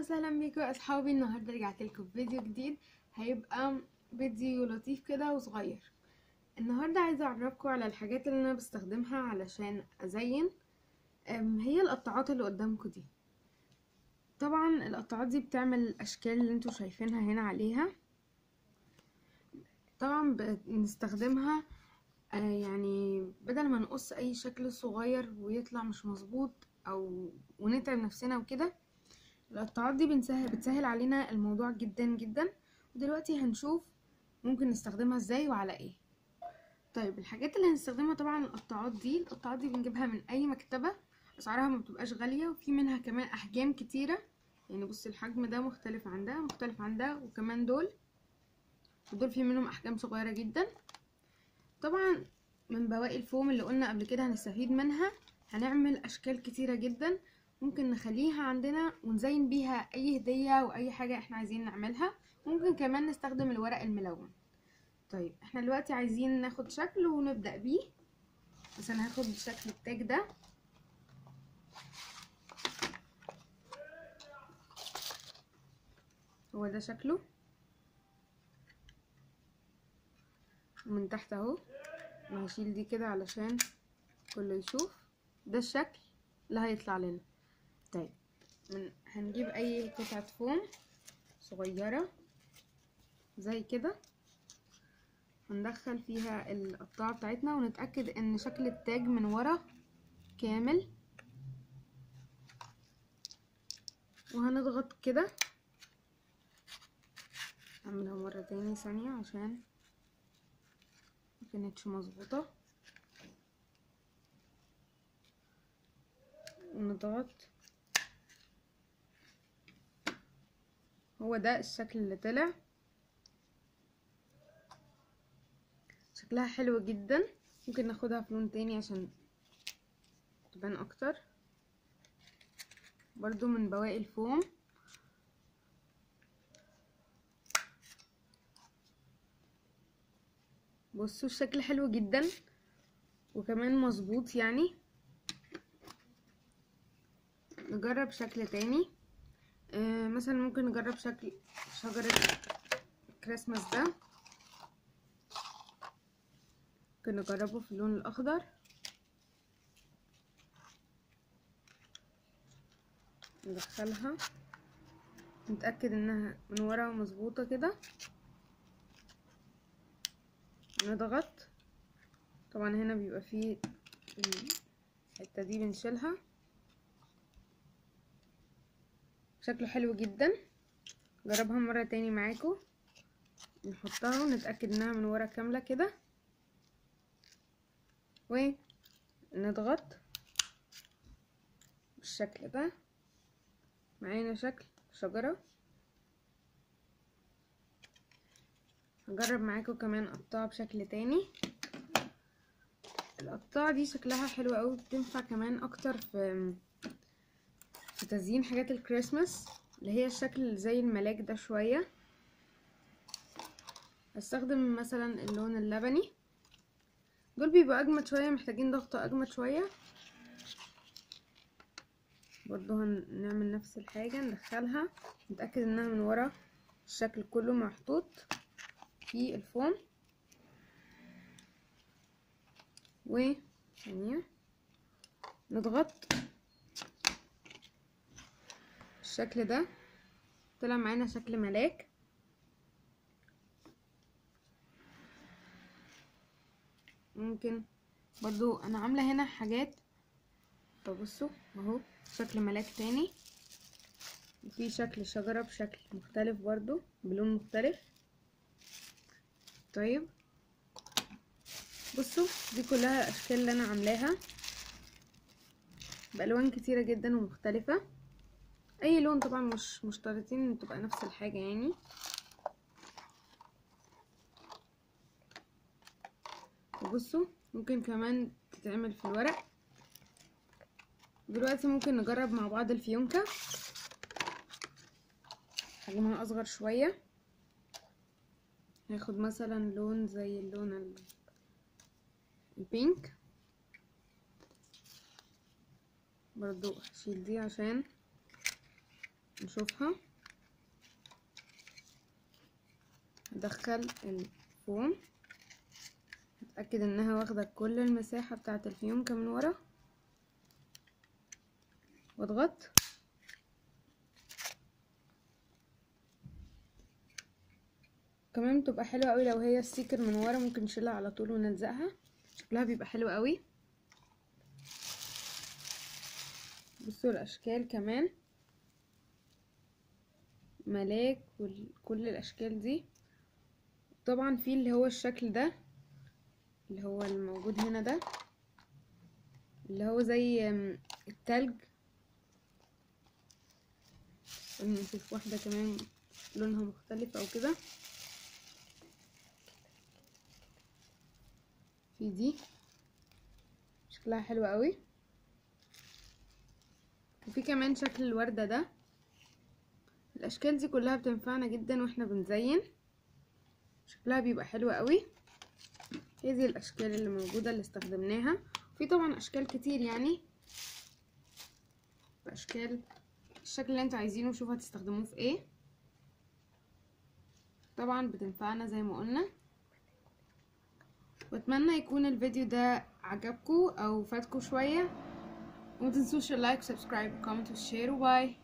وسهلا بيكم يا اصحابي النهارده رجعت لكم بفيديو جديد هيبقى فيديو لطيف كده وصغير النهارده عايزه اعرفكم على الحاجات اللي انا بستخدمها علشان ازين أم، هي القطاعات اللي قدامكم دي طبعا القطاعات دي بتعمل الاشكال اللي انتوا شايفينها هنا عليها طبعا بنستخدمها آه، يعني بدل ما نقص اي شكل صغير ويطلع مش مظبوط او ونتعب نفسنا وكده القطاعات دي بنسهل بتسهل علينا الموضوع جدا جدا ودلوقتي هنشوف ممكن نستخدمها ازاي وعلى ايه طيب الحاجات اللي هنستخدمها طبعا القطاعات دي القطاعات دي بنجيبها من اي مكتبة اسعارها ما بتبقاش غالية وفي منها كمان احجام كتيرة يعني بصي الحجم ده مختلف عن ده مختلف عن ده وكمان دول ودول في منهم احجام صغيرة جدا طبعا من بواقي الفوم اللي قلنا قبل كده هنستفيد منها هنعمل اشكال كتيرة جدا ممكن نخليها عندنا ونزين بيها اي هدية واي حاجة احنا عايزين نعملها ممكن كمان نستخدم الورق الملون طيب احنا دلوقتي عايزين ناخد شكل ونبدأ بيه بس انا هاخد شكل التاج ده هو ده شكله من تحت اهو وهشيل دي كده علشان كله يشوف ده الشكل اللي هيطلع لنا طيب من هنجيب اي قطعة فوم صغيرة زي كده هندخل فيها القطاعة بتاعتنا ونتأكد ان شكل التاج من ورا كامل وهنضغط كده اعملها مرة تاني ثانية عشان مكانتش مظبوطة ونضغط هو ده الشكل اللي طلع شكلها حلو جدا ممكن ناخدها في لون تاني عشان تبان اكتر برضو من بواقي الفوم بصوا الشكل حلو جدا وكمان مظبوط يعني نجرب شكل تاني آه مثلا ممكن نجرب شكل شجرة كريسماس ده ممكن نجربه في اللون الاخضر ندخلها نتأكد انها من ورا مظبوطة كده نضغط طبعا هنا بيبقى فيه الحتة دي بنشيلها شكله حلو جدا جربها مرة تاني معاكم نحطها ونتأكد انها من ورا كاملة كده ونضغط بالشكل ده معانا شكل شجرة هجرب معاكم كمان قطاعة بشكل تاني القطاعة دي شكلها حلو قوي بتنفع كمان اكتر في في تزيين حاجات الكريسماس اللي هي الشكل زي الملاك ده شوية هستخدم مثلا اللون اللبني دول بيبقوا اجمد شوية محتاجين ضغطة اجمد شوية برضو هنعمل نفس الحاجة ندخلها نتأكد انها من ورا الشكل كله محطوط في الفوم و ثانية نضغط الشكل ده طلع معانا شكل ملاك ممكن برضو انا عاملة هنا حاجات فبصوا اهو شكل ملاك تاني وفي شكل شجرة بشكل مختلف برضو بلون مختلف طيب بصوا دي كلها الاشكال اللي انا عاملاها بالوان كتيرة جدا ومختلفة اي لون طبعا مش مشترطين ان تبقى نفس الحاجة يعني وبصوا ممكن كمان تتعمل في الورق دلوقتي ممكن نجرب مع بعض الفيونكة حجمها اصغر شوية هاخد مثلا لون زي اللون البينك برضو هشيل دي عشان نشوفها ادخل الفوم اتاكد انها واخده كل المساحه بتاعه الفيونكه من ورا واضغط كمان بتبقى حلوه قوي لو هي السيكر من ورا ممكن نشيلها على طول ونلزقها شكلها بيبقى حلو قوي بصوا الاشكال كمان ملاك وكل الاشكال دي طبعا في اللي هو الشكل ده اللي هو الموجود هنا ده اللي هو زي التلج نشوف واحدة كمان لونها مختلف او كده في دي شكلها حلو قوي وفي كمان شكل الوردة ده الاشكال دي كلها بتنفعنا جدا واحنا بنزين شكلها بيبقى حلو قوي هي دي الاشكال اللي موجودة اللي استخدمناها في طبعا اشكال كتير يعني اشكال الشكل اللي انتوا عايزينه شوفوا هتستخدموه في ايه طبعا بتنفعنا زي ما قلنا واتمنى يكون الفيديو ده عجبكم او فاتكم شويه ومتنسوش اللايك وسبسكرايب وكومنت وشير وباي